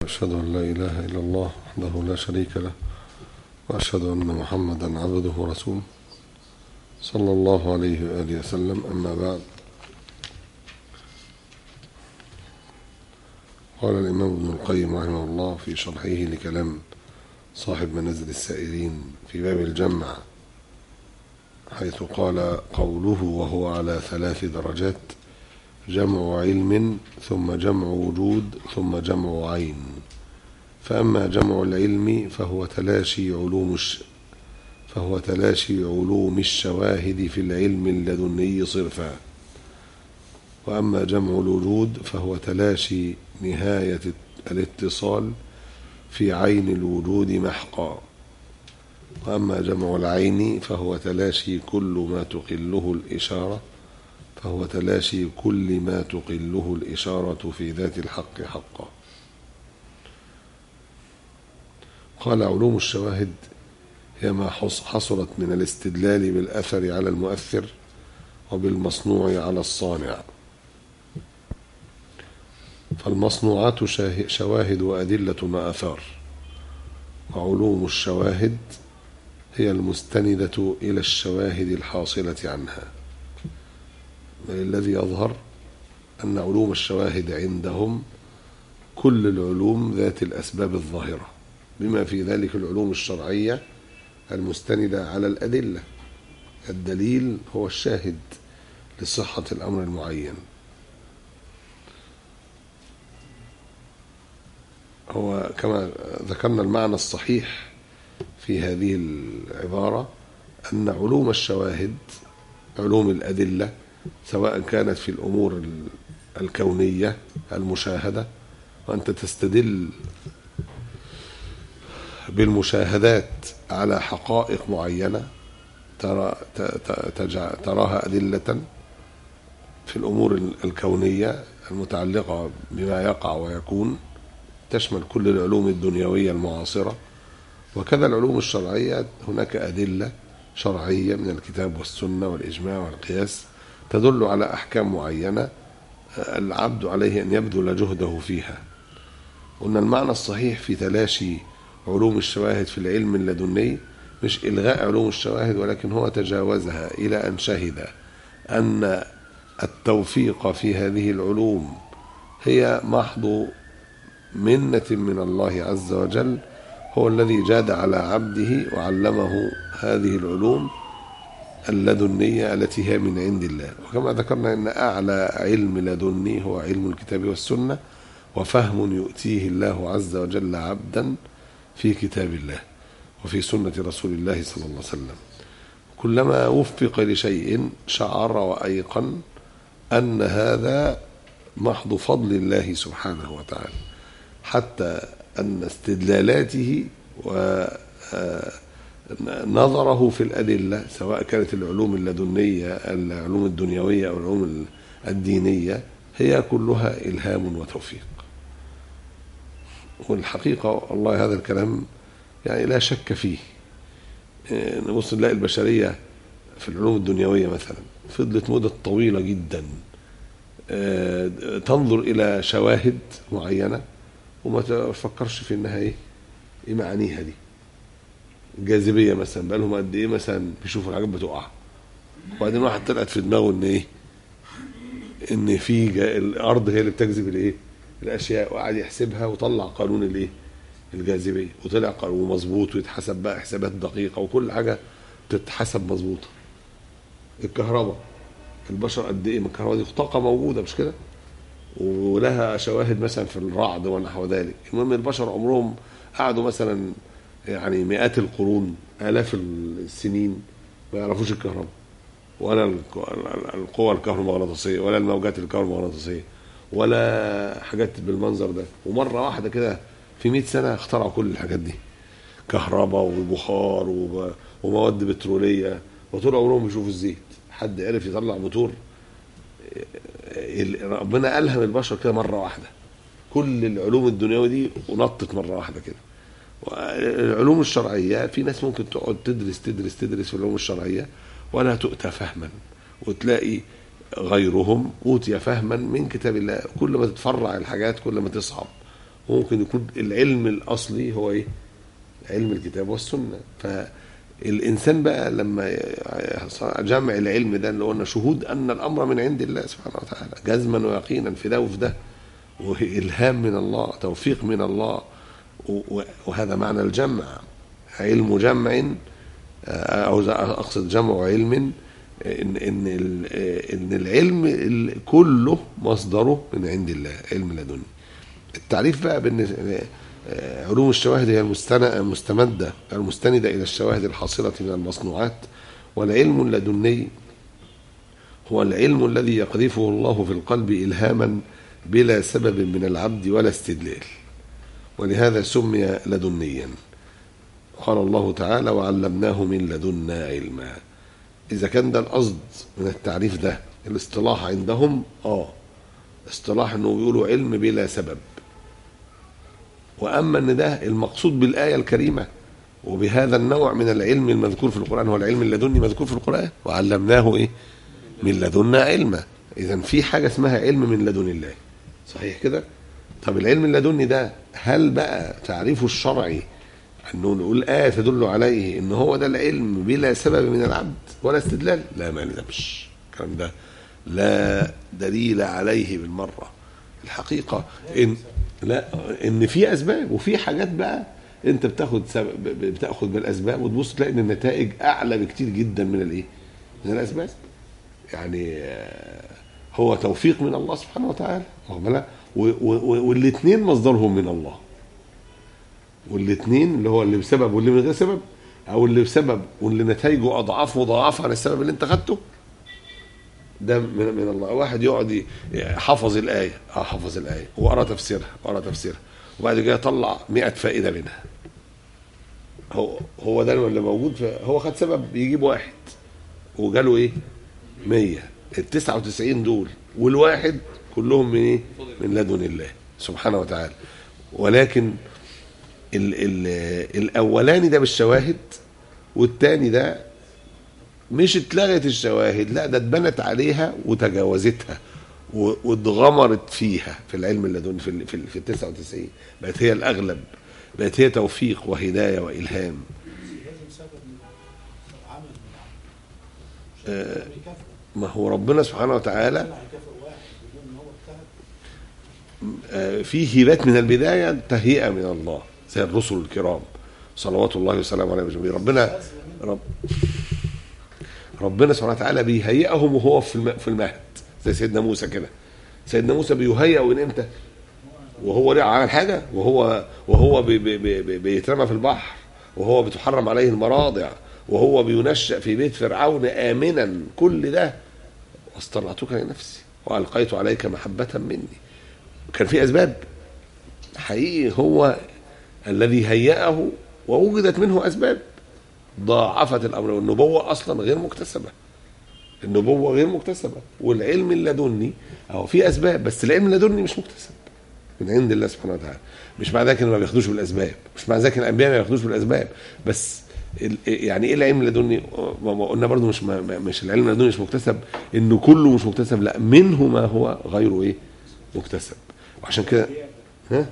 أشهد أن لا إله إلا الله وحده لا شريك له وأشهد أن محمدا عبده ورسوله صلى الله عليه وآله وسلم أما بعد قال الإمام ابن القيم رحمه الله في شرحه لكلام صاحب منازل السائرين في باب الجمع حيث قال قوله وهو على ثلاث درجات جمع علم ثم جمع وجود ثم جمع عين فأما جمع العلم فهو تلاشي علوم الش... فهو تلاشي علوم الشواهد في العلم اللدني صرفا وأما جمع الوجود فهو تلاشي نهاية الاتصال في عين الوجود محقا وأما جمع العين فهو تلاشي كل ما تقله الإشارة فهو تلاشي كل ما تقله الإشارة في ذات الحق حقا قال علوم الشواهد هي ما حصلت من الاستدلال بالأثر على المؤثر وبالمصنوع على الصانع فالمصنوعات شواهد وأدلة وآثار وعلوم الشواهد هي المستندة إلى الشواهد الحاصلة عنها بل الذي يظهر أن علوم الشواهد عندهم كل العلوم ذات الأسباب الظاهرة بما في ذلك العلوم الشرعية المستندة على الأدلة الدليل هو الشاهد لصحة الأمر المعين هو كما ذكرنا المعنى الصحيح في هذه العبارة أن علوم الشواهد علوم الأدلة سواء كانت في الأمور الكونية المشاهدة وأنت تستدل بالمشاهدات على حقائق معينة ترى تراها أدلة في الأمور الكونية المتعلقة بما يقع ويكون تشمل كل العلوم الدنيوية المعاصرة وكذا العلوم الشرعية هناك أدلة شرعية من الكتاب والسنة والإجماع والقياس تدل على أحكام معينة العبد عليه أن يبذل جهده فيها قلنا المعنى الصحيح في تلاشي علوم الشواهد في العلم اللدني مش إلغاء علوم الشواهد ولكن هو تجاوزها إلى أن شهد أن التوفيق في هذه العلوم هي محض منة من الله عز وجل هو الذي جاد على عبده وعلمه هذه العلوم اللدنية التي هي من عند الله وكما ذكرنا أن أعلى علم لدني هو علم الكتاب والسنة وفهم يؤتيه الله عز وجل عبدا في كتاب الله وفي سنة رسول الله صلى الله عليه وسلم كلما وفق لشيء شعر وأيقن أن هذا محض فضل الله سبحانه وتعالى حتى أن استدلالاته ونظره في الأدلة سواء كانت العلوم اللدنية العلوم الدنيوية أو العلوم الدينية هي كلها إلهام وتوفيق والحقيقة والله هذا الكلام يعني لا شك فيه نبص نلاقي البشرية في العلوم الدنيوية مثلا فضلت مدة طويلة جدا تنظر إلى شواهد معينة وما تفكرش في انها ايه ايه معانيها دي الجاذبيه مثلا بقى لهم قد ايه مثلا بيشوفوا الحاجات بتقع وبعدين واحد طلعت في دماغه ان ايه ان في الارض هي اللي بتجذب الايه الاشياء وقعد يحسبها وطلع قانون الايه الجاذبيه وطلع قانون مظبوط ويتحسب بقى حسابات دقيقه وكل حاجه تتحسب مظبوطه الكهرباء البشر قد ايه من الكهرباء دي طاقه موجوده مش كده ولها شواهد مثلا في الرعد ونحو ذلك المهم البشر عمرهم قعدوا مثلا يعني مئات القرون آلاف السنين ما يعرفوش الكهرباء ولا القوى الكهرومغناطيسية ولا الموجات الكهرومغناطيسية ولا حاجات بالمنظر ده ومرة واحدة كده في 100 سنة اخترعوا كل الحاجات دي كهرباء وبخار ومواد بترولية وطول عمرهم بيشوفوا الزيت حد عرف يطلع موتور ربنا ألهم البشر كده مرة واحدة كل العلوم الدنيوية دي ونطت مرة واحدة كده العلوم الشرعية في ناس ممكن تقعد تدرس تدرس تدرس في العلوم الشرعية ولا تؤتى فهما وتلاقي غيرهم أوتي فهما من كتاب الله كل ما تتفرع الحاجات كل ما تصعب وممكن يكون العلم الاصلي هو ايه علم الكتاب والسنه فالانسان بقى لما جمع العلم ده اللي قلنا شهود ان الامر من عند الله سبحانه وتعالى جزما ويقينا في ده وفي ده والهام من الله توفيق من الله و- وهذا معنى الجمع علم جمع او اقصد جمع علم ان ان ال- ان العلم ال- كله مصدره من عند الله علم لدني التعريف بقى بالنسبه علوم الشواهد هي المستن- المستمده المستنده الى الشواهد الحاصله من المصنوعات والعلم اللدني هو العلم الذي يقذفه الله في القلب الهاما بلا سبب من العبد ولا استدلال ولهذا سمي لدنيا قال الله تعالى وعلمناه من لدنا علما اذا كان ده القصد من التعريف ده الاصطلاح عندهم اه اصطلاح انه بيقولوا علم بلا سبب واما ان ده المقصود بالايه الكريمه وبهذا النوع من العلم المذكور في القران هو العلم اللدني مذكور في القران وعلمناه ايه من لدنا علما اذا في حاجه اسمها علم من لدن الله صحيح كده طب العلم اللدني ده هل بقى تعريفه الشرعي انه نقول آية تدل عليه ان هو ده العلم بلا سبب من العبد ولا استدلال لا ما يلزمش الكلام ده لا دليل عليه بالمرة الحقيقة ان لا ان في اسباب وفي حاجات بقى انت بتاخد سبب بتاخد بالاسباب وتبص تلاقي ان النتائج اعلى بكتير جدا من الايه؟ من الاسباب يعني آه، هو توفيق من الله سبحانه وتعالى واخد بالك؟ و- و- والاثنين مصدرهم من الله والاثنين اللي هو اللي بسبب واللي من غير سبب او اللي بسبب واللي نتائجه اضعاف وضعاف عن السبب اللي انت خدته ده من, من الله واحد يقعد ي- حفظ الايه اه حفظ الايه وقرا تفسيرها وقرا تفسيرها وبعد كده طلع 100 فائده منها هو هو ده اللي موجود في هو خد سبب يجيب واحد وجاله ايه 100 ال 99 دول والواحد كلهم من ايه من لدن الله سبحانه وتعالى ولكن ال ال الاولاني ده بالشواهد والتاني ده مش اتلغت الشواهد لا ده اتبنت عليها وتجاوزتها و- واتغمرت فيها في العلم اللدني في ال- في, ال- في ال 99 بقت هي الاغلب بقت هي توفيق وهدايه والهام لازم سبب من عمل من عمل آه. بيكافئ ما هو ربنا سبحانه وتعالى طلع يكافئ واحد بدون ان هو اجتهد آه، في هبات من البدايه تهيئه من الله زي الرسل الكرام صلوات الله وسلامه عليهم اجمعين ربنا رب ربنا سبحانه وتعالى بيهيئهم وهو في الم- في المهد زي سيدنا موسى كده سيدنا موسى بيهيئ من امتى؟ وهو ليه عمل حاجه وهو وهو بي بي بي بي بيترمى في البحر وهو بتحرم عليه المراضع وهو بينشأ في بيت فرعون آمنا كل ده واصطنعتك لنفسي وألقيت عليك محبة مني كان في أسباب حقيقي هو الذي هيأه ووجدت منه أسباب ضاعفت الأمر والنبوة أصلا غير مكتسبة النبوة غير مكتسبة والعلم اللدني أو في أسباب بس العلم اللدني مش مكتسب من عند الله سبحانه وتعالى مش مع ذلك انه ما بياخدوش بالاسباب مش مع ذلك الانبياء ما بياخدوش بالاسباب بس ال- يعني ايه العلم اللدني ما ما قلنا برضو مش ما ما- مش العلم اللدني مش مكتسب انه كله مش مكتسب لا منه ما هو غيره ايه مكتسب وعشان كده ها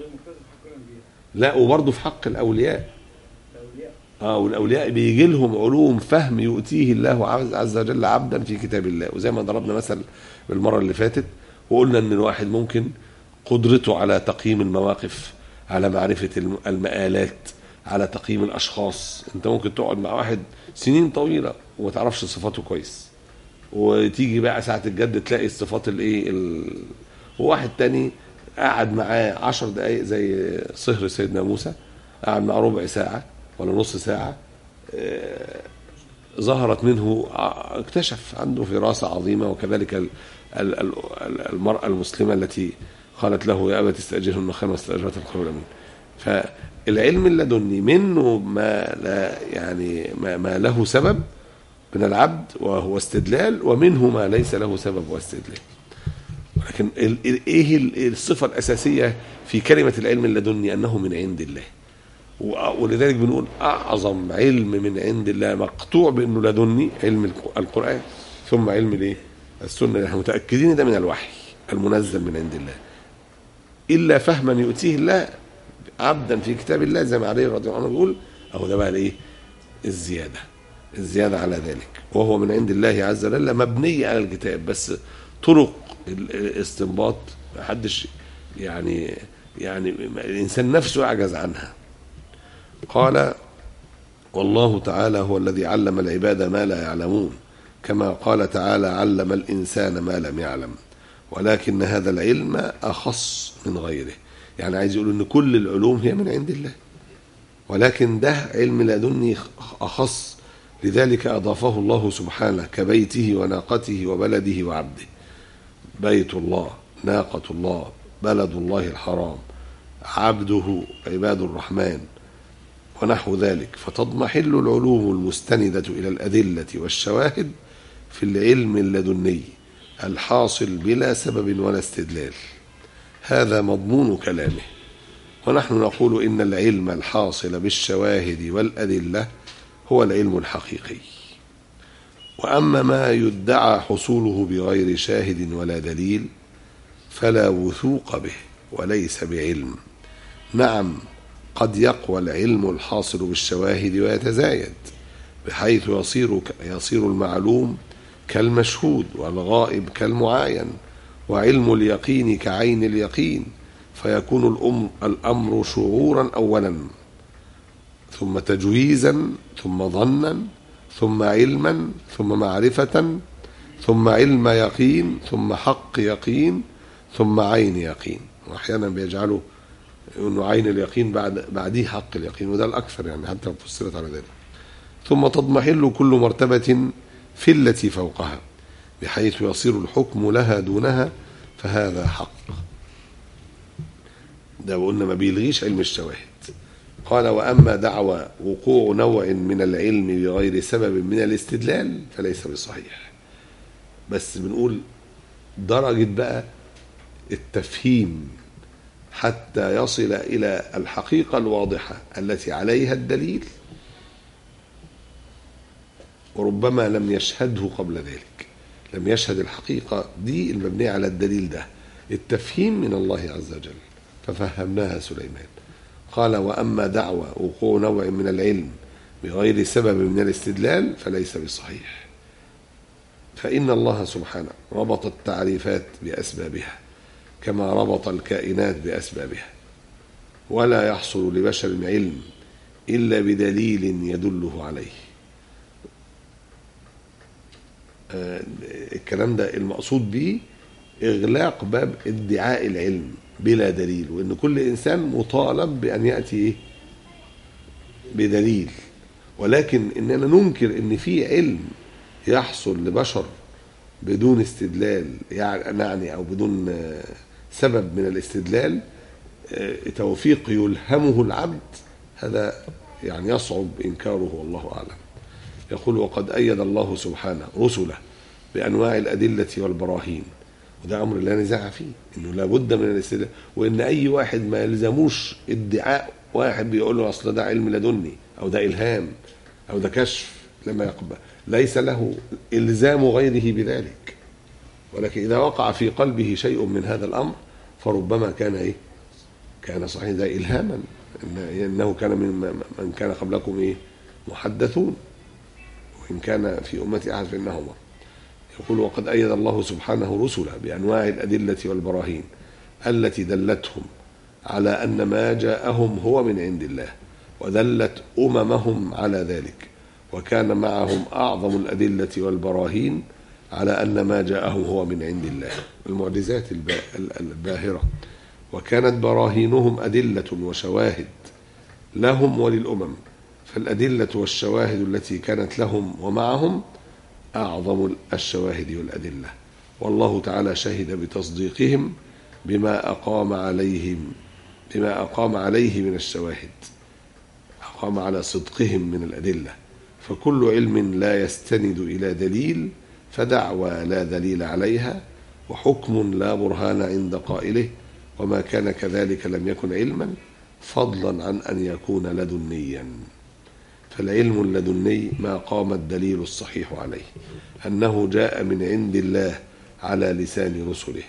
لا وبرضه في حق الاولياء اه والاولياء بيجي لهم علوم فهم يؤتيه الله عز عز وجل عبدا في كتاب الله وزي ما ضربنا مثل بالمره اللي فاتت وقلنا ان الواحد ممكن قدرته على تقييم المواقف على معرفه الم- المآلات على تقييم الاشخاص انت ممكن تقعد مع واحد سنين طويله وما تعرفش صفاته كويس وتيجي بقى ساعه الجد تلاقي الصفات الايه ال... وواحد تاني قعد معاه عشر دقايق زي صهر سيدنا موسى قعد معاه ربع ساعه ولا نص ساعه آه، ظهرت منه ع- اكتشف عنده فراسه عظيمه وكذلك ال- ال- ال- ال- المراه المسلمه التي قالت له يا ابت استاجره ان خير ما استاجرت القول الامين فالعلم اللدني منه ما لا يعني ما, ما له سبب من العبد وهو استدلال ومنه ما ليس له سبب واستدلال ولكن ال- ال- ايه ال- الصفه الاساسيه في كلمه العلم اللدني انه من عند الله و- ولذلك بنقول اعظم علم من عند الله مقطوع بانه لدني علم الق- القران ثم علم الايه؟ السنه احنا متاكدين ده من الوحي المنزل من عند الله الا فهما يؤتيه الله عبدا في كتاب الله زي ما علي رضي الله عنه بيقول اهو ده بقى الايه الزياده الزياده على ذلك وهو من عند الله عز وجل مبني على الكتاب بس طرق الاستنباط ما حدش يعني يعني الانسان نفسه يعجز عنها قال والله تعالى هو الذي علم العباد ما لا يعلمون كما قال تعالى علم الانسان ما لم يعلم ولكن هذا العلم اخص من غيره يعني عايز يقول ان كل العلوم هي من عند الله ولكن ده علم لدني اخص لذلك اضافه الله سبحانه كبيته وناقته وبلده وعبده بيت الله ناقه الله بلد الله الحرام عبده عباد الرحمن ونحو ذلك فتضمحل العلوم المستندة إلى الأدلة والشواهد في العلم اللدني الحاصل بلا سبب ولا استدلال هذا مضمون كلامه ونحن نقول إن العلم الحاصل بالشواهد والأدلة هو العلم الحقيقي وأما ما يدعى حصوله بغير شاهد ولا دليل فلا وثوق به وليس بعلم نعم قد يقوى العلم الحاصل بالشواهد ويتزايد بحيث يصير يصير المعلوم كالمشهود والغائب كالمعاين وعلم اليقين كعين اليقين فيكون الأم الأمر شعورا أولا ثم تجويزا ثم ظنا ثم علما ثم معرفة ثم علم يقين ثم حق يقين ثم عين يقين وأحيانا بيجعلوا انه عين اليقين بعد بعديه حق اليقين وده الاكثر يعني حتى لو فسرت على ذلك ثم تضمحل كل مرتبة في التي فوقها بحيث يصير الحكم لها دونها فهذا حق ده وقلنا ما بيلغيش علم الشواهد قال واما دعوى وقوع نوع من العلم بغير سبب من الاستدلال فليس بصحيح بس بنقول درجة بقى التفهيم حتى يصل الى الحقيقه الواضحه التي عليها الدليل وربما لم يشهده قبل ذلك لم يشهد الحقيقه دي المبنيه على الدليل ده التفهيم من الله عز وجل ففهمناها سليمان قال واما دعوى وقوع نوع من العلم بغير سبب من الاستدلال فليس بصحيح فان الله سبحانه ربط التعريفات باسبابها كما ربط الكائنات بأسبابها ولا يحصل لبشر علم إلا بدليل يدله عليه الكلام ده المقصود به إغلاق باب ادعاء العلم بلا دليل وإن كل إنسان مطالب بأن يأتي إيه؟ بدليل ولكن إننا ننكر إن في علم يحصل لبشر بدون استدلال يعني أو بدون سبب من الاستدلال توفيق يلهمه العبد هذا يعني يصعب انكاره والله اعلم. يقول وقد ايد الله سبحانه رسله بانواع الادله والبراهين وده امر لا نزاع فيه انه لابد من الاستدلال وان اي واحد ما يلزموش ادعاء واحد بيقول له اصل ده علم لدني او ده الهام او ده كشف لما يقبل ليس له الزام غيره بذلك ولكن إذا وقع في قلبه شيء من هذا الأمر فربما كان إيه؟ كان صحيح ده إلهاما إنه كان من من كان قبلكم إيه؟ محدثون وإن كان في أمتي أحد فإنهما يقول وقد أيد الله سبحانه رسله بأنواع الأدلة والبراهين التي دلتهم على أن ما جاءهم هو من عند الله ودلت أممهم على ذلك وكان معهم أعظم الأدلة والبراهين على أن ما جاءهم هو من عند الله المعجزات الباهرة وكانت براهينهم أدلة وشواهد لهم وللأمم فالأدلة والشواهد التي كانت لهم ومعهم أعظم الشواهد والأدلة والله تعالى شهد بتصديقهم بما أقام عليهم بما أقام عليه من الشواهد أقام على صدقهم من الأدلة فكل علم لا يستند إلى دليل فدعوى لا دليل عليها وحكم لا برهان عند قائله وما كان كذلك لم يكن علما فضلا عن ان يكون لدنيا فالعلم اللدني ما قام الدليل الصحيح عليه انه جاء من عند الله على لسان رسله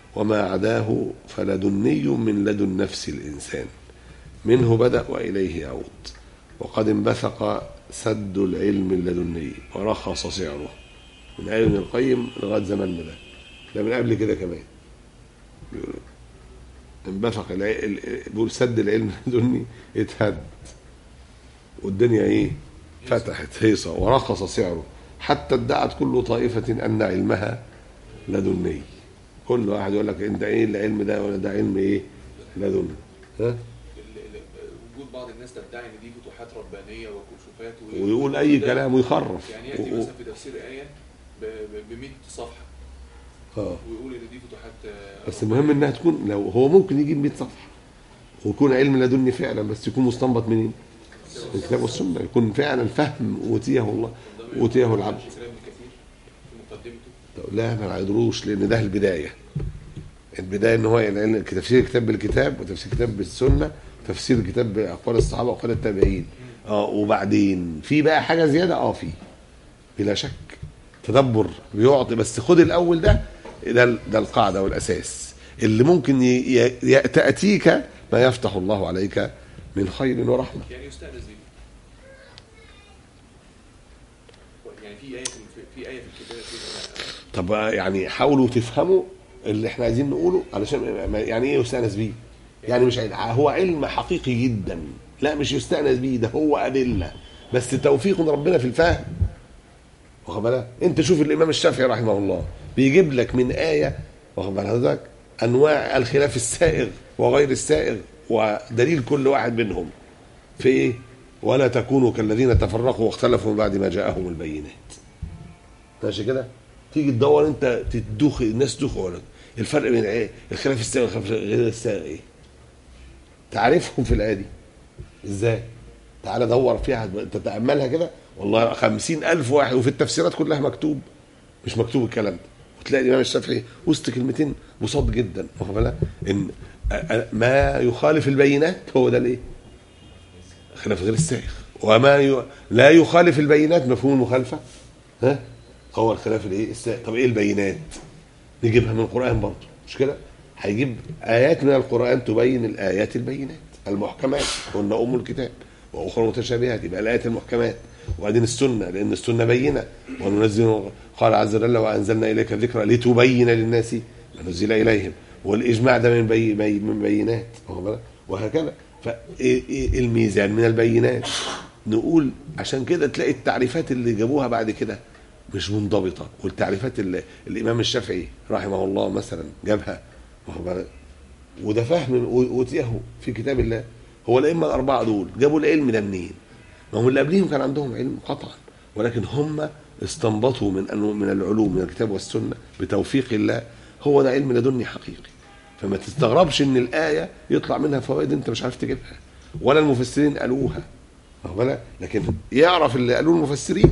وما عداه فلدني من لدن نفس الإنسان منه بدأ وإليه يعود وقد انبثق سد العلم اللدني ورخص سعره من آية ابن القيم لغاية زماننا ده ده من قبل كده كمان بيقول انبثق الع- ال- بيقول سد العلم اللدني اتهد والدنيا ايه فتحت هيصة ورخص سعره حتى ادعت كل طائفة أن علمها لدني كل واحد يقول لك انت ايه العلم ده ولا ده علم ايه لدني ها ال- ال- وجود بعض الناس تدعي ان دي فتوحات ربانيه وكشوفات و- ويقول اي ده- كلام ويخرف يعني ياتي و- و- مثلا في تفسير ايه ب 100 صفحه اه ويقول ان دي فتوحات آه، بس المهم انها تكون لو هو ممكن يجيب 100 صفحه ويكون علم لدني فعلا بس يكون مستنبط منين؟ من الكتاب والسنه يكون فعلا فهم اوتيه الله اوتيه العبد شيخ ابن كثير في مقدمته طب لا ما نعذروش لان ده البدايه البدايه ان هو يعني تفسير الكتاب بالكتاب وتفسير الكتاب بالسنه وتفسير الكتاب باقوال الصحابه واقوال التابعين اه وبعدين في بقى حاجه زياده اه في بلا شك تدبر بيعطي بس خد الاول ده ده ده القاعده والاساس اللي ممكن ي- ي- ي- تاتيك ما يفتح الله عليك من خير ورحمه يعني يستانس بيه يعني في ايه في, في ايه في الكتاب كده طب يعني حاولوا تفهموا اللي احنا عايزين نقوله علشان ما- يعني ايه يستانس بيه يعني مش علم هو علم حقيقي جدا لا مش يستانس بيه ده هو ادله بس توفيق من ربنا في الفهم واخد بالك انت شوف الامام الشافعي رحمه الله بيجيب لك من ايه واخد بالك حضرتك انواع الخلاف السائغ وغير السائغ ودليل كل واحد منهم في ايه ولا تكونوا كالذين تفرقوا واختلفوا من بعد ما جاءهم البينات ماشي كده تيجي تدور انت تدوخ الناس تدوخ ولا الفرق بين ايه الخلاف السائغ والخلاف غير السائغ ايه تعرفهم في الايه دي ازاي تعالى دور فيها تتاملها كده والله خمسين الف واحد وفي التفسيرات كلها مكتوب مش مكتوب الكلام ده وتلاقي الامام الشافعي وسط كلمتين بساط جدا واخد بالك ان أ- أ- ما يخالف البينات هو ده الايه خلاف غير السائغ وما ي... لا يخالف البينات مفهوم المخالفه ها هو الخلاف الايه السائغ طب ايه البينات نجيبها من القران برضه مش كده هيجيب ايات من القران تبين الايات البينات المحكمات قلنا ام الكتاب واخرى متشابهات يبقى الايات المحكمات وبعدين السنه لان السنه بينه وننزل قال عز وجل وانزلنا اليك الذكر لتبين للناس ما نزل اليهم والاجماع ده من بي بي من بينات واخد بالك؟ وهكذا فالميزان من البينات نقول عشان كده تلاقي التعريفات اللي جابوها بعد كده مش منضبطه والتعريفات اللي الامام الشافعي رحمه الله مثلا جابها واخد بالك؟ وده فهم اوتيه في كتاب الله هو الائمه الاربعه دول جابوا العلم ده منين؟ ما هم اللي قبليهم كان عندهم علم قطعا ولكن هم استنبطوا من أنه من العلوم من الكتاب والسنه بتوفيق الله هو ده علم لدني حقيقي فما تستغربش ان الايه يطلع منها فوائد انت مش عارف تجيبها ولا المفسرين قالوها واخد بالك؟ لكن يعرف اللي قالوه المفسرين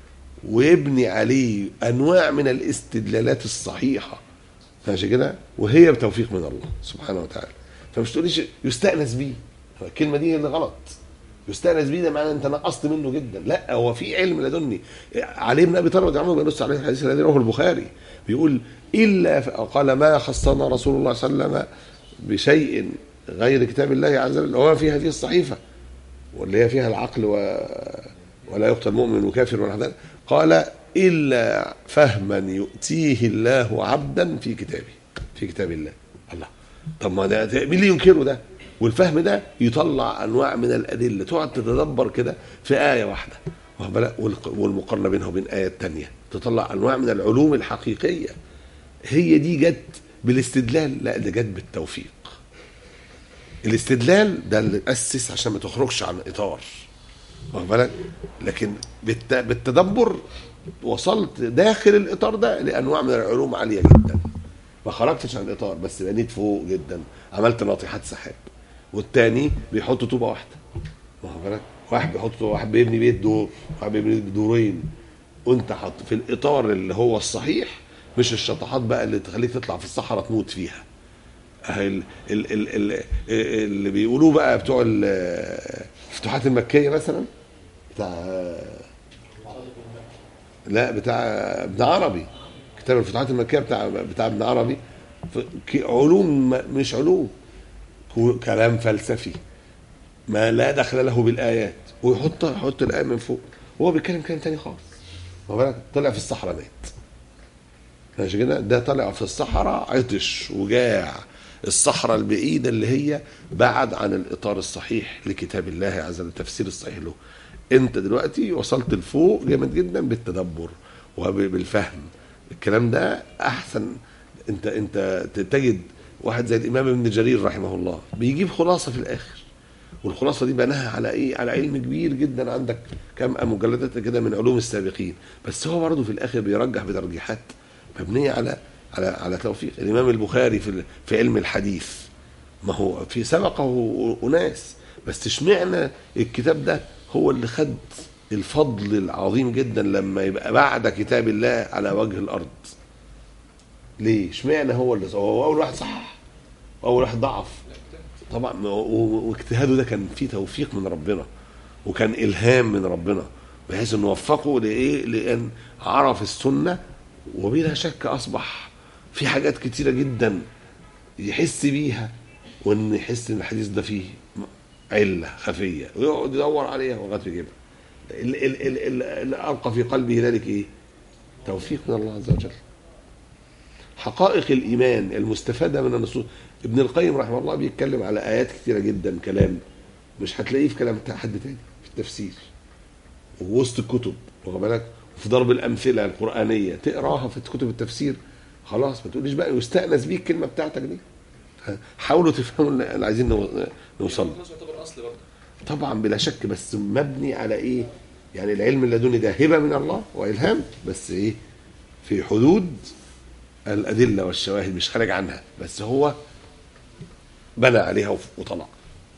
ويبني عليه انواع من الاستدلالات الصحيحه ماشي كده وهي بتوفيق من الله سبحانه وتعالى فمش تقوليش يستانس بيه الكلمه دي اللي غلط يستانس بيه ده معناه انت نقصت منه جدا لا هو في علم لدني علي بن ابي طالب رضي الله عنه بينص عليه الحديث الذي رواه البخاري بيقول الا ف- قال ما خصنا رسول الله صلى الله عليه وسلم بشيء غير كتاب الله عز وجل وما في هذه الصحيفه واللي هي فيها العقل و... ولا يقتل مؤمن وكافر ولا ذلك قال الا فهما يؤتيه الله عبدا في كتابه في كتاب الله الله طب ما ده ده- مين اللي ينكره ده والفهم ده يطلع انواع من الادله تقعد تتدبر كده في ايه واحده واخد بالك؟ والق- والمقارنه بينها وبين ايه تانية تطلع انواع من العلوم الحقيقيه هي دي جت بالاستدلال لا ده جت بالتوفيق الاستدلال ده اللي اسس عشان ما تخرجش عن اطار واخد بالك لكن بالت... بالتدبر وصلت داخل الاطار ده لانواع من العلوم عاليه جدا ما خرجتش عن الاطار بس بنيت فوق جدا عملت ناطحات سحاب والتاني بيحط طوبه واحده واخد بالك واحد بيحط طوبه واحد بيبني بيت دور واحد بيبني دورين وانت حط في الاطار اللي هو الصحيح مش الشطحات بقى اللي تخليك تطلع في الصحراء تموت فيها ال ال ال ال اللي بيقولوه بقى بتوع ال- الفتوحات المكيه مثلا بتاع لا بتاع ابن عربي كتاب الفتوحات المكيه بتاع بتاع ابن عربي في ك- علوم ما- مش علوم كو- كلام فلسفي ما لا دخل له بالايات ويحط يحط الايه من فوق وهو بيتكلم كلام تاني خالص واخد بالك؟ طلع في الصحراء مات ماشي كده ده طلع في الصحراء عطش وجاع الصحراء البعيده اللي هي بعد عن الاطار الصحيح لكتاب الله عز وجل التفسير الصحيح له انت دلوقتي وصلت لفوق جامد جدا بالتدبر وبالفهم الكلام ده احسن انت انت تجد واحد زي الامام ابن جرير رحمه الله بيجيب خلاصه في الاخر والخلاصه دي بناها على ايه على علم كبير جدا عندك كم مجلدات كده من علوم السابقين بس هو برضه في الاخر بيرجح بترجيحات مبنيه على على على توفيق الامام البخاري في في علم الحديث ما هو في سبقه اناس بس اشمعنى الكتاب ده هو اللي خد الفضل العظيم جدا لما يبقى بعد كتاب الله على وجه الارض ليه اشمعنى هو اللي هو اول واحد صح واول واحد ضعف طبعا و- و- واجتهاده ده كان فيه توفيق من ربنا وكان الهام من ربنا بحيث انه وفقه لايه لان عرف السنه وبلا شك اصبح في حاجات كتيره جدا يحس بيها وان يحس ان الحديث ده فيه عله خفيه ويقعد يدور عليها لغايه ما يجيبها ال- ال- ال- ال- اللي القى في قلبه ذلك ايه؟ توفيق من الله عز وجل حقائق الايمان المستفاده من النصوص ابن القيم رحمه الله بيتكلم على ايات كثيره جدا كلام مش هتلاقيه في كلام بتاع حد تاني في التفسير ووسط الكتب واخد بالك وفي ضرب الامثله القرانيه تقراها في كتب التفسير خلاص ما تقوليش بقى يستانس بيه الكلمه بتاعتك دي حاولوا تفهموا اللي عايزين نو- نوصل له. الناس يعتبر اصل برضه طبعا بلا شك بس مبني على ايه يعني العلم اللدني ده هبه من الله والهام بس ايه في حدود الادله والشواهد مش خارج عنها بس هو بنى عليها وف- وطلع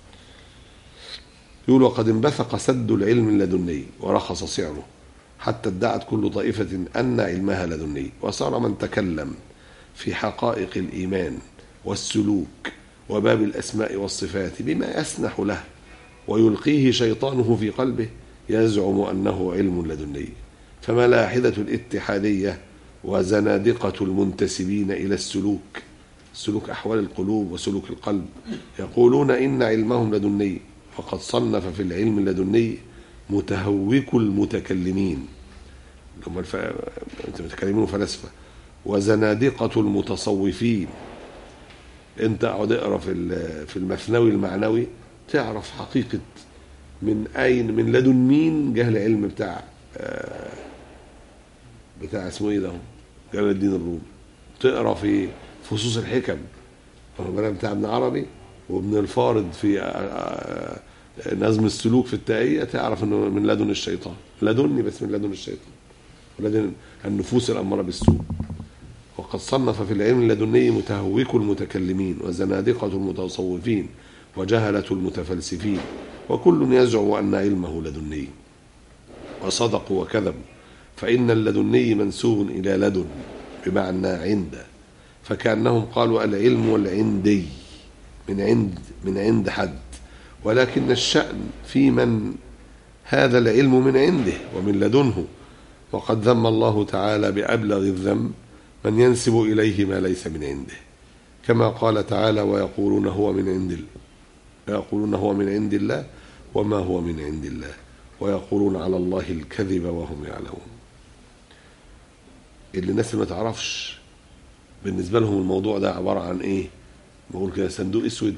يقول وقد انبثق سد العلم اللدني ورخص سعره حتى ادعت كل طائفة أن علمها لدني وصار من تكلم في حقائق الإيمان والسلوك وباب الأسماء والصفات بما يسنح له ويلقيه شيطانه في قلبه يزعم أنه علم لدني فملاحدة الاتحادية وزنادقة المنتسبين إلى السلوك سلوك أحوال القلوب وسلوك القلب يقولون إن علمهم لدني وقد صنف في العلم اللدني متهوك المتكلمين هم الف... المتكلمين وفلاسفة وزنادقة المتصوفين انت اقعد اقرا في ال- في المثنوي المعنوي تعرف حقيقة من اين من لدن مين جه العلم بتاع آه، بتاع اسمه ايه ده جلال الدين الرومي تقرا في فصوص الحكم واخد بالك بتاع ابن عربي وابن الفارض في آه، آه، نظم السلوك في التائية تعرف انه من لدن الشيطان لدني بس من لدن الشيطان ولدن النفوس الأمارة بالسوء وقد صنف في العلم اللدني متهوك المتكلمين وزنادقة المتصوفين وجهلة المتفلسفين وكل يزعم أن علمه لدني وصدقوا وكذبوا فإن اللدني منسوب إلى لدن بمعنى عند فكأنهم قالوا العلم والعندي من عند من عند حد ولكن الشأن في من هذا العلم من عنده ومن لدنه وقد ذم الله تعالى بأبلغ الذم من ينسب إليه ما ليس من عنده كما قال تعالى ويقولون هو من عند الله ويقولون هو من عند الله وما هو من عند الله ويقولون على الله الكذب وهم يعلمون اللي الناس اللي ما تعرفش بالنسبة لهم الموضوع ده عبارة عن ايه بقول كده صندوق اسود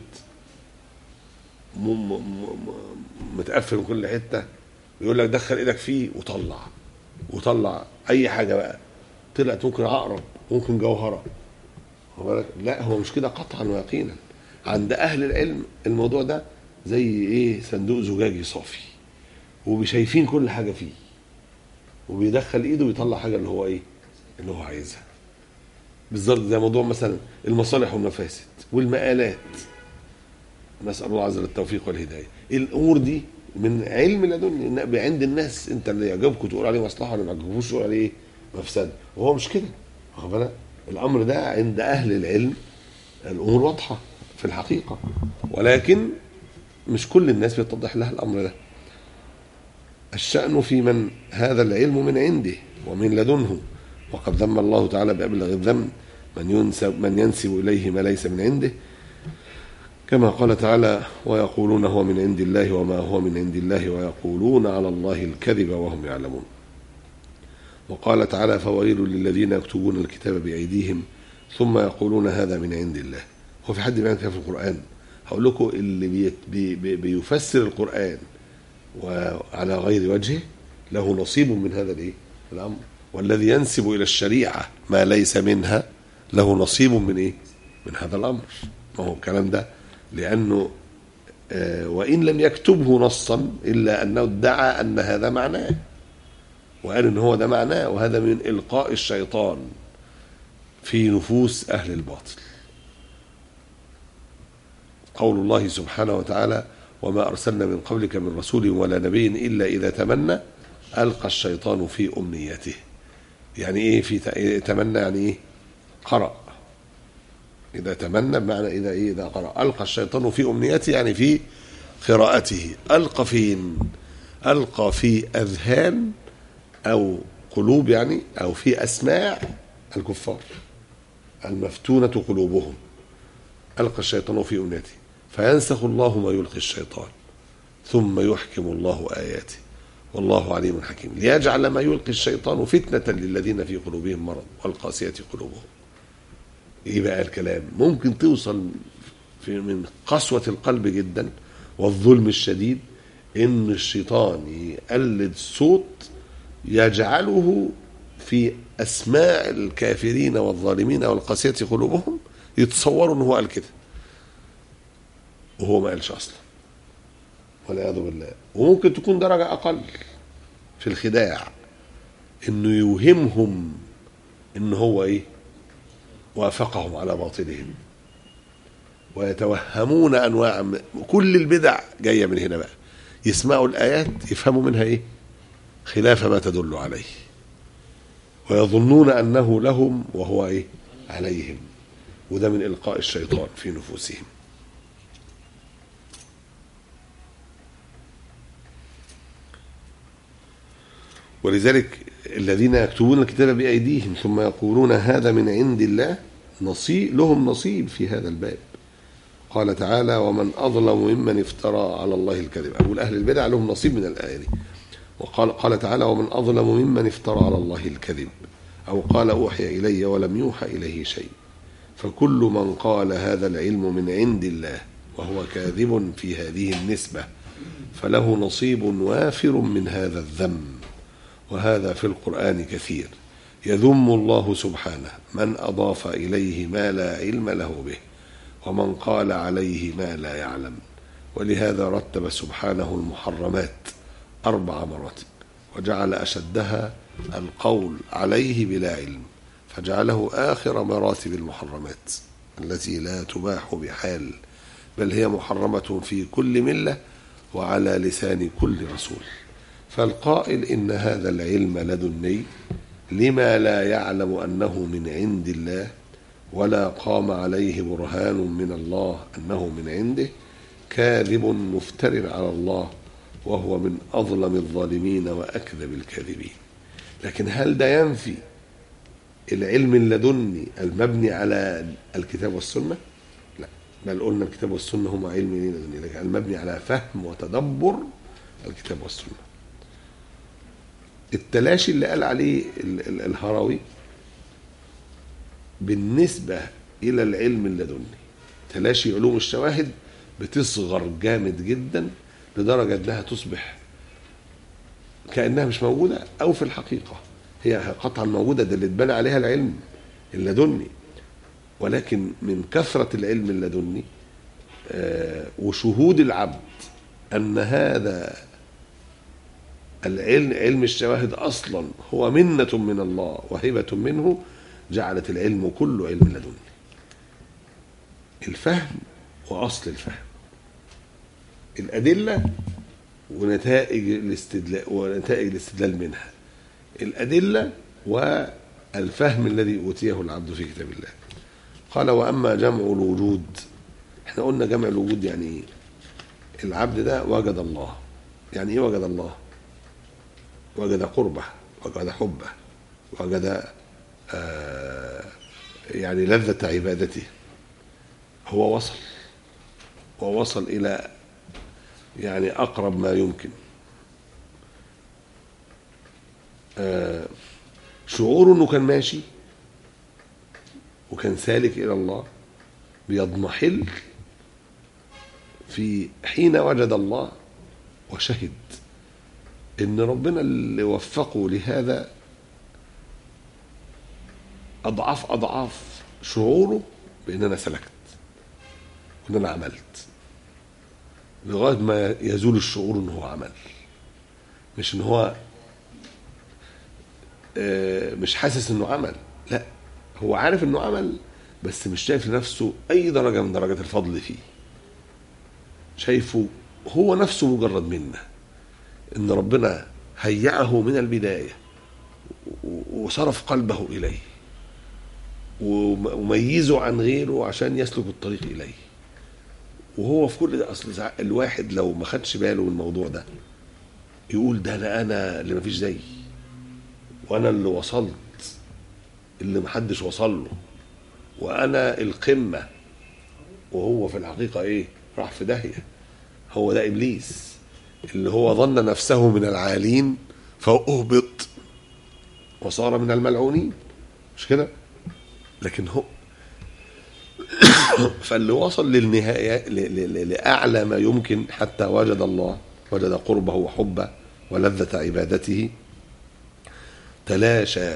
م- م- م- متقفل من كل حته ويقول لك دخل ايدك فيه وطلع وطلع اي حاجه بقى طلعت ممكن عقرب ممكن جوهره واخد بالك؟ لا هو مش كده قطعا ويقينا عند اهل العلم الموضوع ده زي ايه صندوق زجاجي صافي وشايفين كل حاجه فيه وبيدخل ايده ويطلع حاجه اللي هو ايه اللي هو عايزها بالظبط زي موضوع مثلا المصالح والمفاسد والمآلات نسأل الله عز وجل التوفيق والهداية الأمور دي من علم لدني إن عند الناس أنت اللي يعجبكم تقول عليه مصلحة واللي ما يعجبكوش تقول عليه إيه؟ مفسدة وهو مش كده واخد بالك الأمر ده عند أهل العلم الأمور واضحة في الحقيقة ولكن مش كل الناس بيتضح لها الأمر ده الشأن في من هذا العلم من عنده ومن لدنه وقد ذم الله تعالى بأبلغ الذم من ينسب من ينسب اليه ما ليس من عنده كما قال تعالى ويقولون هو من عند الله وما هو من عند الله ويقولون على الله الكذب وهم يعلمون وقال تعالى فويل للذين يكتبون الكتاب بأيديهم ثم يقولون هذا من عند الله هو في حد بيعمل كده في القرآن هقول لكم اللي بي بي بي بيفسر القرآن وعلى غير وجهه له نصيب من هذا الايه الامر والذي ينسب الى الشريعه ما ليس منها له نصيب من ايه من هذا الامر ما هو الكلام ده لانه آه، وان لم يكتبه نصا الا انه ادعى ان هذا معناه وقال ان هو ده معناه وهذا من القاء الشيطان في نفوس اهل الباطل قول الله سبحانه وتعالى وما ارسلنا من قبلك من رسول ولا نبي الا اذا تمنى القى الشيطان في امنيته يعني ايه في ت- تمنى يعني ايه قرأ اذا تمنى بمعنى اذا ايه اذا قرأ القى الشيطان في امنيته يعني في قراءته القى فين القى في اذهان او قلوب يعني او في اسماع الكفار المفتونة قلوبهم ألقى الشيطان في أمنيته فينسخ الله ما يلقي الشيطان ثم يحكم الله آياته والله عليم حكيم ليجعل ما يلقي الشيطان فتنة للذين في قلوبهم مرض والقاسية قلوبهم ايه بقى الكلام ممكن توصل في من قسوة القلب جدا والظلم الشديد ان الشيطان يقلد صوت يجعله في اسماع الكافرين والظالمين والقاسية قلوبهم يتصوروا ان هو قال كده وهو ما قالش اصلا والعياذ بالله وممكن تكون درجة اقل في الخداع انه يوهمهم ان هو ايه وافقهم على باطلهم ويتوهمون انواع من كل البدع جايه من هنا بقى يسمعوا الايات يفهموا منها ايه خلاف ما تدل عليه ويظنون انه لهم وهو ايه عليهم وده من القاء الشيطان في نفوسهم ولذلك الذين يكتبون الكتاب بأيديهم ثم يقولون هذا من عند الله نصيب لهم نصيب في هذا الباب قال تعالى ومن أظلم ممن افترى على الله الكذب أقول أهل البدع لهم نصيب من الآية دي وقال قال تعالى ومن أظلم ممن افترى على الله الكذب أو قال أوحي إلي ولم يوحى إليه شيء فكل من قال هذا العلم من عند الله وهو كاذب في هذه النسبة فله نصيب وافر من هذا الذم وهذا في القرآن كثير يذم الله سبحانه من أضاف إليه ما لا علم له به ومن قال عليه ما لا يعلم ولهذا رتب سبحانه المحرمات أربع مراتب وجعل أشدها القول عليه بلا علم فجعله آخر مراتب المحرمات التي لا تباح بحال بل هي محرمة في كل ملة وعلى لسان كل رسول فالقائل إن هذا العلم لدني لما لا يعلم أنه من عند الله ولا قام عليه برهان من الله أنه من عنده كاذب مفتر على الله وهو من أظلم الظالمين وأكذب الكاذبين لكن هل ده ينفي العلم اللدني المبني على الكتاب والسنة لا بل قلنا الكتاب والسنة هما علم لدني لكن المبني على فهم وتدبر الكتاب والسنة التلاشي اللي قال عليه ال- ال- الهروي بالنسبة إلى العلم اللدني تلاشي علوم الشواهد بتصغر جامد جدا لدرجة أنها تصبح كأنها مش موجودة أو في الحقيقة هي قطعا موجودة ده اللي اتبنى عليها العلم اللدني ولكن من كثرة العلم اللدني آه، وشهود العبد أن هذا العلم علم الشواهد اصلا هو منة من الله وهبة منه جعلت العلم كله علم لدني الفهم واصل الفهم الادله ونتائج الاستدلال ونتائج الاستدلال منها الادله والفهم الذي اوتيه العبد في كتاب الله قال واما جمع الوجود احنا قلنا جمع الوجود يعني ايه العبد ده وجد الله يعني ايه وجد الله وجد قربه وجد حبه وجد آه، يعني لذة عبادته هو وصل هو وصل إلى يعني أقرب ما يمكن آه، شعوره انه كان ماشي وكان سالك الى الله بيضمحل في حين وجد الله وشهد ان ربنا اللي وفقه لهذا اضعاف اضعاف شعوره بان انا سلكت وان انا عملت لغايه ما يزول الشعور ان هو عمل مش ان هو آه، مش حاسس انه عمل لا هو عارف انه عمل بس مش شايف لنفسه اي درجه من درجات الفضل فيه شايفه هو نفسه مجرد منا ان ربنا هيأه من البدايه و- وصرف قلبه اليه وم- وميزه عن غيره عشان يسلك الطريق اليه وهو في كل ده اصل ساعات الواحد لو ما خدش باله من الموضوع ده يقول ده انا انا اللي ما فيش زيي وانا اللي وصلت اللي محدش وصل له وانا القمه وهو في الحقيقه ايه راح في داهيه هو ده ابليس اللي هو ظن نفسه من العالين فاهبط وصار من الملعونين مش كده لكن هو فاللي وصل للنهايه ل- ل- ل- لاعلى ما يمكن حتى وجد الله وجد قربه وحبه ولذه عبادته تلاشى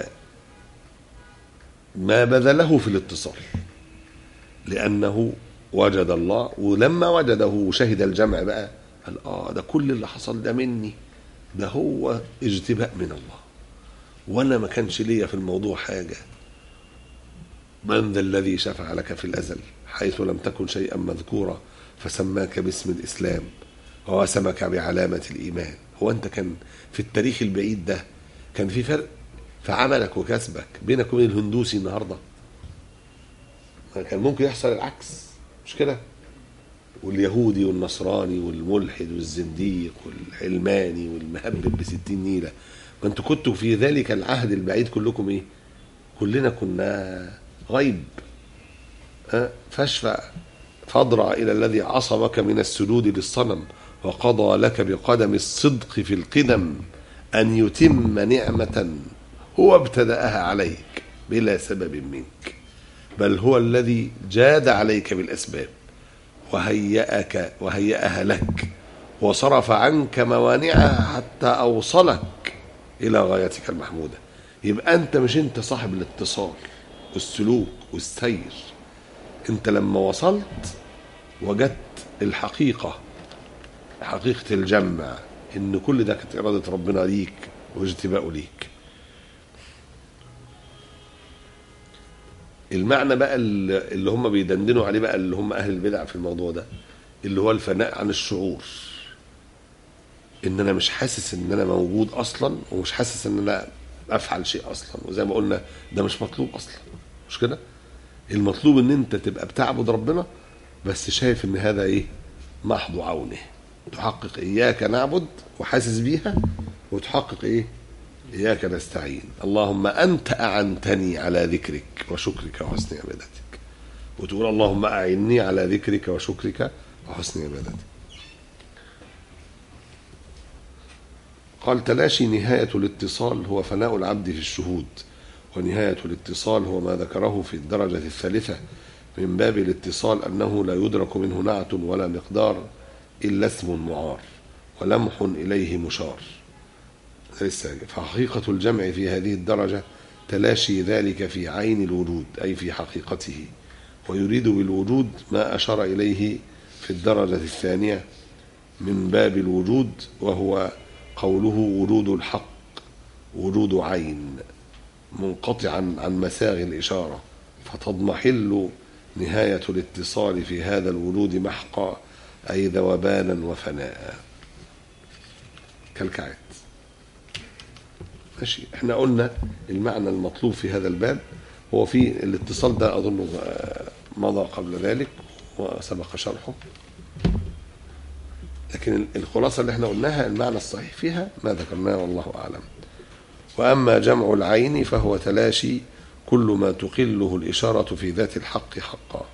ما بذله في الاتصال لأنه وجد الله ولما وجده وشهد الجمع بقى قال آه ده كل اللي حصل ده مني ده هو اجتباء من الله وأنا ما كانش ليا في الموضوع حاجة من ذا الذي شفع لك في الأزل حيث لم تكن شيئا مذكورا فسماك باسم الإسلام ووسمك بعلامة الإيمان هو أنت كان في التاريخ البعيد ده كان في فرق في عملك وكسبك بينك وبين الهندوسي النهارده ما كان ممكن يحصل العكس مش كده واليهودي والنصراني والملحد والزنديق والعلماني والمهبب بستين نيلة ما انتوا كنتوا في ذلك العهد البعيد كلكم ايه كلنا كنا غيب ها؟ فاشفع فاضرع الى الذي عصمك من السجود للصنم وقضى لك بقدم الصدق في القدم ان يتم نعمه هو ابتداها عليك بلا سبب منك بل هو الذي جاد عليك بالاسباب وهيأك وهيأها لك وصرف عنك موانعها حتى اوصلك الى غايتك المحموده يبقى انت مش انت صاحب الاتصال والسلوك والسير انت لما وصلت وجدت الحقيقه حقيقه الجمع ان كل ده كانت اراده ربنا ليك واجتباؤه ليك المعنى بقى اللي اللي هم بيدندنوا عليه بقى اللي هم اهل البدع في الموضوع ده اللي هو الفناء عن الشعور ان انا مش حاسس ان انا موجود اصلا ومش حاسس ان انا افعل شيء اصلا وزي ما قلنا ده مش مطلوب اصلا مش كده المطلوب ان انت تبقى بتعبد ربنا بس شايف ان هذا ايه محض عونه تحقق اياك نعبد وحاسس بيها وتحقق ايه اياك نستعين اللهم انت اعنتني على ذكرك وشكرك وحسن عبادتك وتقول اللهم اعني على ذكرك وشكرك وحسن عبادتك قال تلاشي نهاية الاتصال هو فناء العبد في الشهود ونهاية الاتصال هو ما ذكره في الدرجة الثالثة من باب الاتصال أنه لا يدرك منه نعت ولا مقدار إلا اسم معار ولمح إليه مشار لسه فحقيقة الجمع في هذه الدرجة تلاشي ذلك في عين الوجود أي في حقيقته ويريد بالوجود ما أشار إليه في الدرجة الثانية من باب الوجود وهو قوله وجود الحق وجود عين منقطعا عن مساغ الإشارة فتضمحل نهاية الاتصال في هذا الوجود محقا أي ذوبانا وفناء كالكعت ماشي احنا قلنا المعنى المطلوب في هذا الباب هو في الاتصال ده أظن آه، مضى قبل ذلك وسبق شرحه لكن الخلاصة اللي احنا قلناها المعنى الصحيح فيها ما ذكرناه والله أعلم وأما جمع العين فهو تلاشي كل ما تقله الإشارة في ذات الحق حقا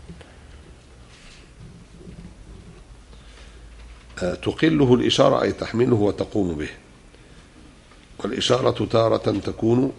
آه، تقله الإشارة أي تحمله وتقوم به والإشارة تارة تكون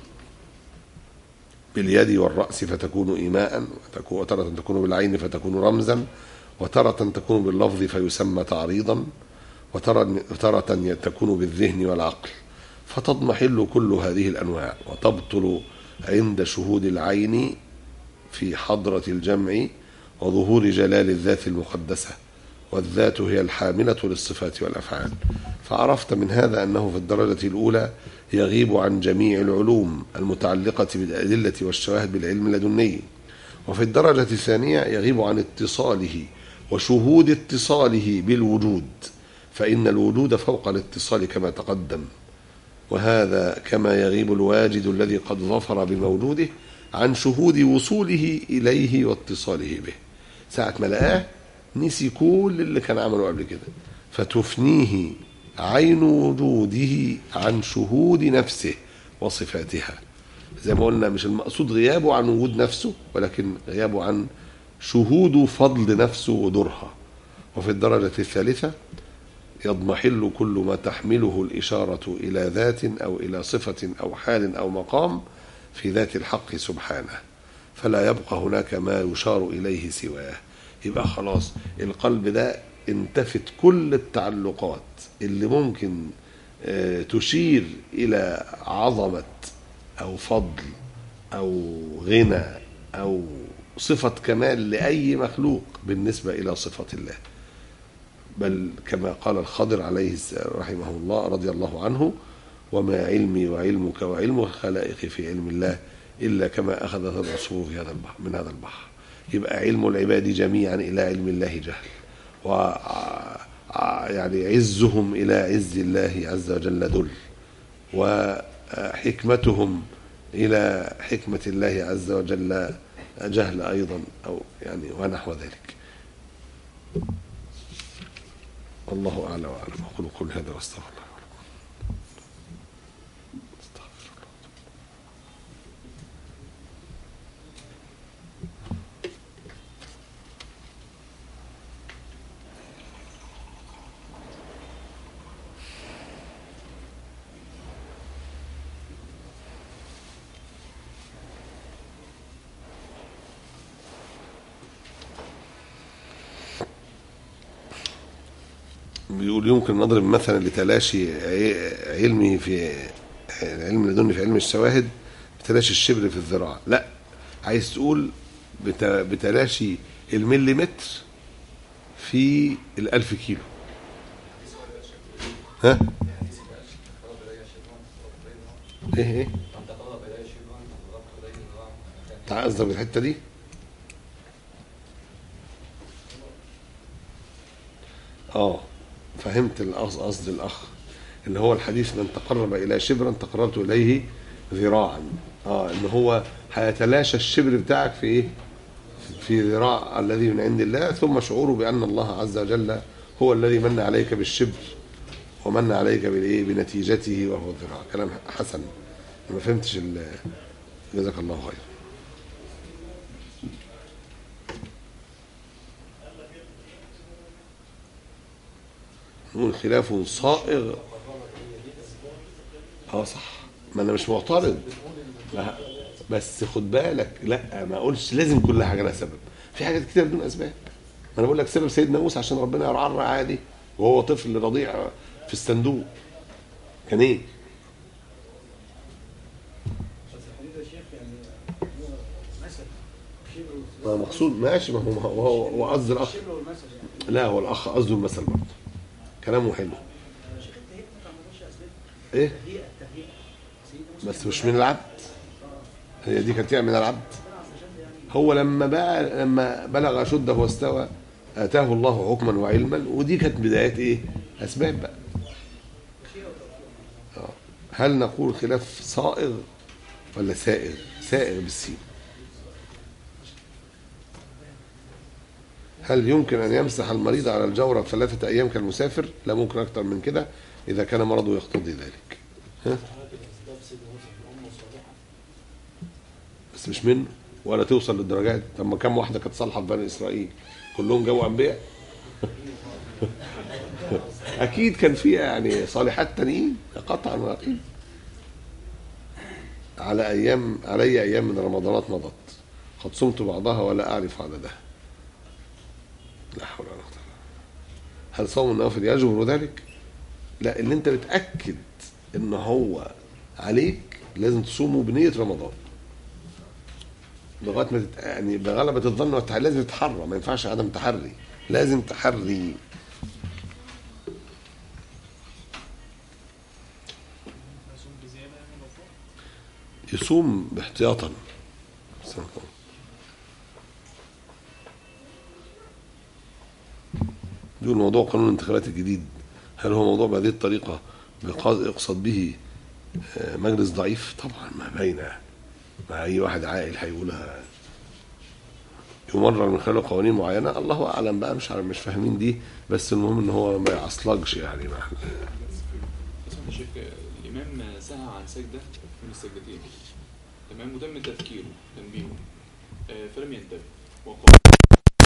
باليد والرأس فتكون إيماء وتكون- وتارة تكون بالعين فتكون رمزا وتارة تكون باللفظ فيسمى تعريضا وتارة وتارة تكون بالذهن والعقل فتضمحل كل هذه الأنواع وتبطل عند شهود العين في حضرة الجمع وظهور جلال الذات المقدسة والذات هي الحاملة للصفات والأفعال فعرفت من هذا أنه في الدرجة الأولى يغيب عن جميع العلوم المتعلقة بالأدلة والشواهد بالعلم اللدني وفي الدرجة الثانية يغيب عن اتصاله وشهود اتصاله بالوجود فإن الوجود فوق الاتصال كما تقدم وهذا كما يغيب الواجد الذي قد ظفر بموجوده عن شهود وصوله إليه واتصاله به ساعة ما لقاه نسي كل اللي كان عمله قبل كده فتفنيه عين وجوده عن شهود نفسه وصفاتها زي ما قلنا مش المقصود غيابه عن وجود نفسه ولكن غيابه عن شهود فضل نفسه ودورها وفي الدرجة الثالثة يضمحل كل ما تحمله الإشارة إلى ذات أو إلى صفة أو حال أو مقام في ذات الحق سبحانه فلا يبقى هناك ما يشار إليه سواه يبقى خلاص القلب ده انتفت كل التعلقات اللي ممكن آه، تشير إلى عظمة أو فضل أو غنى أو صفة كمال لأي مخلوق بالنسبة إلى صفة الله بل كما قال الخضر عليه السلام رحمه الله رضي الله عنه وما علمي وعلمك وعلم الخلائق في علم الله إلا كما أخذت العصفور في هذا البحر من هذا البحر يبقى علم العباد جميعا إلى علم الله جهل و ع- يعني عزهم إلى عز الله عز وجل ذل وحكمتهم إلى حكمة الله عز وجل جهل أيضا أو يعني ونحو ذلك والله أعلى وأعلم أقول قولي هذا وأستغفر الله ولكم. أستغفر الله. بيقول يمكن نضرب مثلا لتلاشي ع- علمي في علم اللدني في علم الشواهد بتلاشي الشبر في الذراع لا عايز تقول بت- بتلاشي المليمتر في الألف كيلو ها ايه ايه تعال قصدك بالحته دي اه فهمت الأص- قصد الاخ اللي هو الحديث من تقرب الى شبرا تقربت اليه ذراعا اه ان هو هيتلاشى الشبر بتاعك في ايه في ذراع الذي من عند الله ثم شعوره بان الله عز وجل هو الذي من عليك بالشبر ومن عليك بالايه بنتيجته وهو الذراع كلام حسن ما فهمتش ال- جزاك الله خير نقول خلاف صائغ اه صح ما انا مش معترض لا بس خد بالك لا ما اقولش لازم كل حاجه لها سبب في حاجات كتير بدون اسباب ما انا بقول لك سبب سيدنا موسى عشان ربنا يرعاه الرعايه دي وهو طفل رضيع في الصندوق كان ايه بس الحديث يا شيخ يعني هو مثل شبر ما مقصود ماشي ما هو ما هو هو قصد الاخ الشبر والمثل يعني لا هو الاخ قصده المثل برضه كلامه حلو شيخ التهيئة ما تعملوش اسباب ايه التهيئة التهيئة سيدنا موسى بس مش من العبد هي دي كانت من العبد هو لما بقى لما بلغ اشده واستوى اتاه الله حكما وعلما ودي كانت بدايات ايه اسباب بقى آه. هل نقول خلاف صائغ ولا سائغ سائغ بالسين هل يمكن ان يمسح المريض على الجورب ثلاثه ايام كالمسافر لا ممكن اكتر من كده اذا كان مرضه يقتضي ذلك ها بس مش منه ولا توصل للدرجات طب ما كم واحده كانت صالحه في بني اسرائيل كلهم جابوا انبياء اكيد كان فيها يعني صالحات تانيين قطعا واكيد على ايام علي ايام من رمضانات مضت قد صمت بعضها ولا اعرف عددها لا حول ولا قوه الا بالله هل صوم النوافل يجبر ذلك؟ لا اللي انت بتاكد ان هو عليك لازم تصومه بنيه رمضان لغايه ما تت... يعني بغلبه الظن والتحري لازم تتحرى ما ينفعش عدم تحري لازم تحري يصوم بزياده يعني المفروض يصوم باحتياطا دول موضوع قانون الانتخابات الجديد هل هو موضوع بهذه الطريقة بقصد- يقصد به آه، مجلس ضعيف طبعا ما باينة ما أي واحد عاقل هيقولها يمرر من خلاله قوانين معينة الله أعلم بقى مش عارف مش فاهمين دي بس المهم إن هو ما يعصلجش يعني مع بس يا شيخ الامام سهى عن سجده من السجدتين تمام وتم تذكيره تنبيهه آه، فلم ينتبه وقال